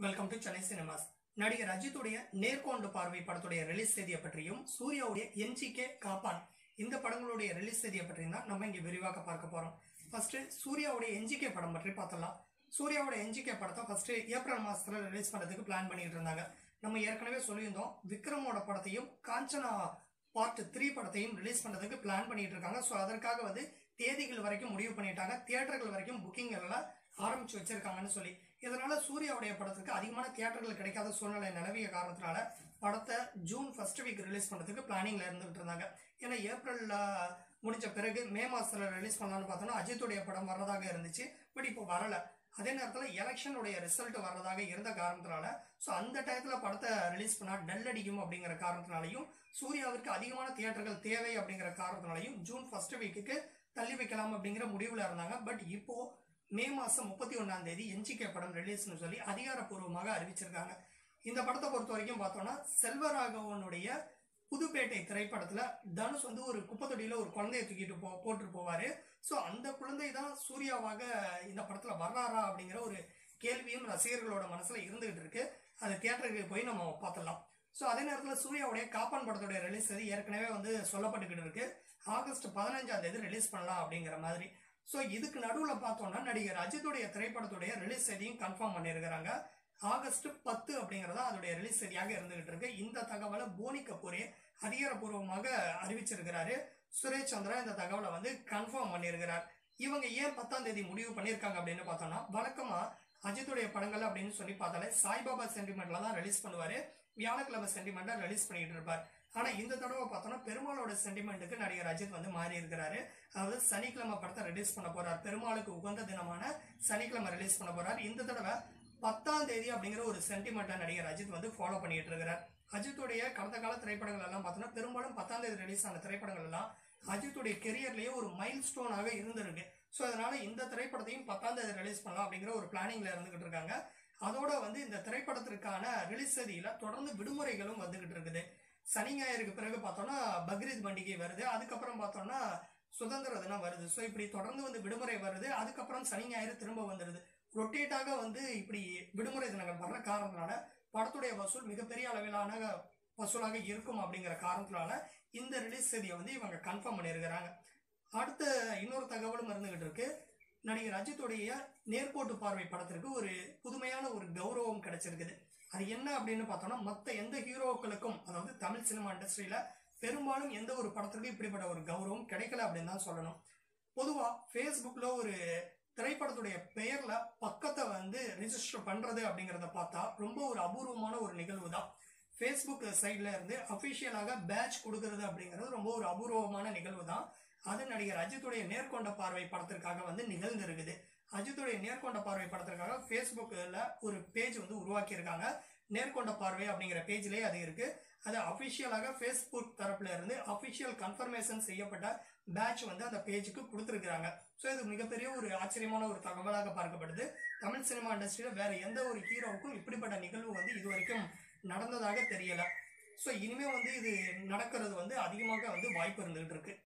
welcome to Chennai cinemas நடிகர் அஜித்துடைய நேர்கொண்டு பார்வை படத்துடைய ரிலீஸ் தேதியை பற்றியும் சூர்யாவுடைய என்ஜிகே காப்பான் இந்த படங்களுடைய ரிலீஸ் தேதியை பற்றியும் தான் நம்ம இங்க விரிவாக பார்க்க போறோம் ஃபர்ஸ்ட் சூர்யாவுடைய என்ஜிகே படம் பற்றி பார்த்தலாம் சூர்யாவோட என்ஜிகே படத்தை ஃபர்ஸ்ட் ஏப்ரல் மாசத்துல ரிலீஸ் பண்றதுக்கு பிளான் பண்ணிட்டு இருந்தாங்க நம்ம ஏற்கனவே சொல்லியிருந்தோம் விக்ரமோட படத்தையும் காஞ்சனா பார்ட் த்ரீ படத்தையும் ரிலீஸ் பண்றதுக்கு பிளான் பண்ணிட்டு இருக்காங்க ஸோ அதற்காக வந்து தேதிகள் வரைக்கும் முடிவு பண்ணிட்டாங்க தியேட்டர்கள் வரைக்கும் புக்கிங் எல்லாம் ஆரம்பிச்சு வச்சிருக்காங்கன்னு சொல்லி இதனால சூர்யாவுடைய படத்துக்கு அதிகமான தியேட்டர்கள் கிடைக்காத சூழ்நிலை நிலவிய காரணத்தினால படத்தை ஜூன் ஃபர்ஸ்ட் வீக் ரிலீஸ் பண்றதுக்கு பிளானிங்ல இருந்துகிட்டு இருந்தாங்க ஏன்னா ஏப்ரல்ல முடிஞ்ச பிறகு மே மாசத்துல ரிலீஸ் பண்ணலாம்னு பார்த்தோம்னா அஜித்துடைய படம் வர்றதாக இருந்துச்சு பட் இப்போ வரல அதே நேரத்தில் எலெக்ஷனுடைய ரிசல்ட் வர்றதாக இருந்த காரணத்தினால ஸோ அந்த டயத்தில் படத்தை ரிலீஸ் பண்ணால் டல் அடிக்கும் அப்படிங்கிற காரணத்தினாலையும் சூர்யாவிற்கு அதிகமான தியேட்டர்கள் தேவை அப்படிங்கிற காரணத்தினாலையும் ஜூன் ஃபர்ஸ்ட் வீக்குக்கு தள்ளி வைக்கலாம் அப்படிங்கிற முடிவில் இருந்தாங்க பட் இப்போ மே மாதம் முப்பத்தி ஒன்றாம் தேதி என்ஜிகே படம் ரிலீஸ்னு சொல்லி அதிகாரப்பூர்வமாக அறிவிச்சிருக்காங்க இந்த படத்தை பொறுத்த வரைக்கும் பார்த்தோம்னா செல்வராகவனுடைய புதுப்பேட்டை திரைப்படத்துல தனுஷ் வந்து ஒரு குப்பத்தொடியில ஒரு குழந்தைய தூக்கிட்டு போ போட்டு போவாரு ஸோ அந்த குழந்தை தான் சூர்யாவாக இந்த படத்துல வர்றாரா அப்படிங்கிற ஒரு கேள்வியும் ரசிகர்களோட மனசுல இருந்துகிட்டு இருக்கு அது தியேட்டருக்கு போய் நம்ம பார்த்துடலாம் ஸோ அதே நேரத்தில் சூர்யாவுடைய காப்பான் படத்துடைய ரிலீஸ் அது ஏற்கனவே வந்து சொல்லப்பட்டுக்கிட்டு இருக்கு ஆகஸ்ட் பதினஞ்சாம் தேதி ரிலீஸ் பண்ணலாம் அப்படிங்கிற மாதிரி ஸோ இதுக்கு நடுவில் பார்த்தோம்னா நடிகர் அஜித்துடைய திரைப்படத்துடைய ரிலீஸ் தேதியும் கன்ஃபார்ம் பண்ணியிருக்கிறாங்க ஆகஸ்ட் பத்து அப்படிங்கறதா அதோடைய ரிலீஸ் தேதியாக இருந்துகிட்டு இருக்கு இந்த தகவலை போனி கபூரே அதிகாரப்பூர்வமாக அறிவிச்சிருக்கிறாரு சுரேஷ் சந்திரா இந்த தகவலை வந்து கன்ஃபார்ம் பண்ணியிருக்கிறார் இவங்க ஏன் பத்தாம் தேதி முடிவு பண்ணியிருக்காங்க அப்படின்னு பார்த்தோம்னா வழக்கமா அஜித்துடைய படங்கள் அப்படின்னு சொல்லி பார்த்தாலே சாய்பாபா சென்டிமெண்ட்ல தான் ரிலீஸ் பண்ணுவாரு வியாழக்கிழமை சென்டிமெண்ட்டை ரிலீஸ் பண்ணிட்டு இருப்பார் ஆனா இந்த தடவை பார்த்தோம்னா பெருமாளோட சென்டிமெண்ட்டுக்கு நடிகர் அஜித் வந்து மாறி இருக்கிறாரு அதாவது சனிக்கிழமை படத்தை ரிலீஸ் பண்ண போறார் பெருமாளுக்கு உகந்த தினமான சனிக்கிழமை ரிலீஸ் பண்ண போறார் இந்த தடவை பத்தாம் தேதி அப்படிங்கிற ஒரு சென்டிமெண்ட்டை நடிகர் அஜித் வந்து ஃபாலோ பண்ணிட்டு இருக்கிறார் அஜித்துடைய கடந்த கால திரைப்படங்கள் எல்லாம் பார்த்தோம்னா பெரும்பாலும் பத்தாம் தேதி ரிலீஸ் ஆன திரைப்படங்கள் எல்லாம் அஜித்துடைய கெரியர்லயே ஒரு மைல் ஸ்டோனாக இருந்திருக்கு ஸோ அதனால இந்த திரைப்படத்தையும் பத்தாம் தேதி ரிலீஸ் பண்ணலாம் அப்படிங்கிற ஒரு பிளானிங்ல இருந்துகிட்டு இருக்காங்க அதோட வந்து இந்த திரைப்படத்திற்கான ரிலீஸ் தேதியில தொடர்ந்து விடுமுறைகளும் வந்துகிட்டு இருக்குது சனி ஞாயிறுக்கு பிறகு பார்த்தோம்னா பக்ரீத் பண்டிகை வருது அதுக்கப்புறம் பார்த்தோம்னா சுதந்திர தினம் வருது ஸோ இப்படி தொடர்ந்து வந்து விடுமுறை வருது அதுக்கப்புறம் சனி ஞாயிறு திரும்ப வந்துடுது ரொட்டேட்டாக வந்து இப்படி விடுமுறை தினங்கள் வர்ற காரணத்தினால படத்துடைய வசூல் மிகப்பெரிய அளவிலான வசூலாக இருக்கும் அப்படிங்கிற காரணத்தினால இந்த ரிலீஸ் தேதியை வந்து இவங்க கன்ஃபார்ம் பண்ணியிருக்கிறாங்க அடுத்த இன்னொரு தகவலும் இருந்துகிட்டு இருக்கு நடிகர் அஜித்துடைய நேர்கோட்டு பார்வை படத்திற்கு ஒரு புதுமையான ஒரு கௌரவம் கிடைச்சிருக்குது அது என்ன அப்படின்னு பார்த்தோம்னா மற்ற எந்த ஹீரோக்களுக்கும் அதாவது தமிழ் சினிமா இண்டஸ்ட்ரியில பெரும்பாலும் எந்த ஒரு படத்திற்கும் இப்படிப்பட்ட ஒரு கௌரவம் கிடைக்கல அப்படின்னு தான் சொல்லணும் பொதுவா ஃபேஸ்புக்ல ஒரு திரைப்படத்துடைய பெயர்ல பக்கத்தை வந்து ரிஜிஸ்டர் பண்றது அப்படிங்கறத பார்த்தா ரொம்ப ஒரு அபூர்வமான ஒரு நிகழ்வு தான் ஃபேஸ்புக் சைட்ல இருந்து அபிஷியலாக பேட்ச் கொடுக்கறது அப்படிங்கிறது ரொம்ப ஒரு அபூர்வமான நிகழ்வு தான் அது நடிகர் அஜித்துடைய நேர்கொண்ட பார்வை படத்திற்காக வந்து நிகழ்ந்திருக்குது அஜித்துடைய நேர்கொண்ட பார்வை படத்திற்காக ஃபேஸ்புக்கில் ஒரு பேஜ் வந்து உருவாக்கியிருக்காங்க நேர்கொண்ட பார்வை அப்படிங்கிற பேஜ்லேயே அது இருக்கு அது அபிஷியலாக ஃபேஸ்புக் தரப்புல இருந்து அபிஷியல் கன்ஃபர்மேஷன் செய்யப்பட்ட பேட்ச் வந்து அந்த பேஜுக்கு கொடுத்துருக்காங்க ஸோ இது மிகப்பெரிய ஒரு ஆச்சரியமான ஒரு தகவலாக பார்க்கப்படுது தமிழ் சினிமா இண்டஸ்ட்ரியில வேற எந்த ஒரு ஹீரோவுக்கும் இப்படிப்பட்ட நிகழ்வு வந்து இது வரைக்கும் நடந்ததாக தெரியல ஸோ இனிமே வந்து இது நடக்கிறது வந்து அதிகமாக வந்து வாய்ப்பு இருந்துகிட்டு இருக்கு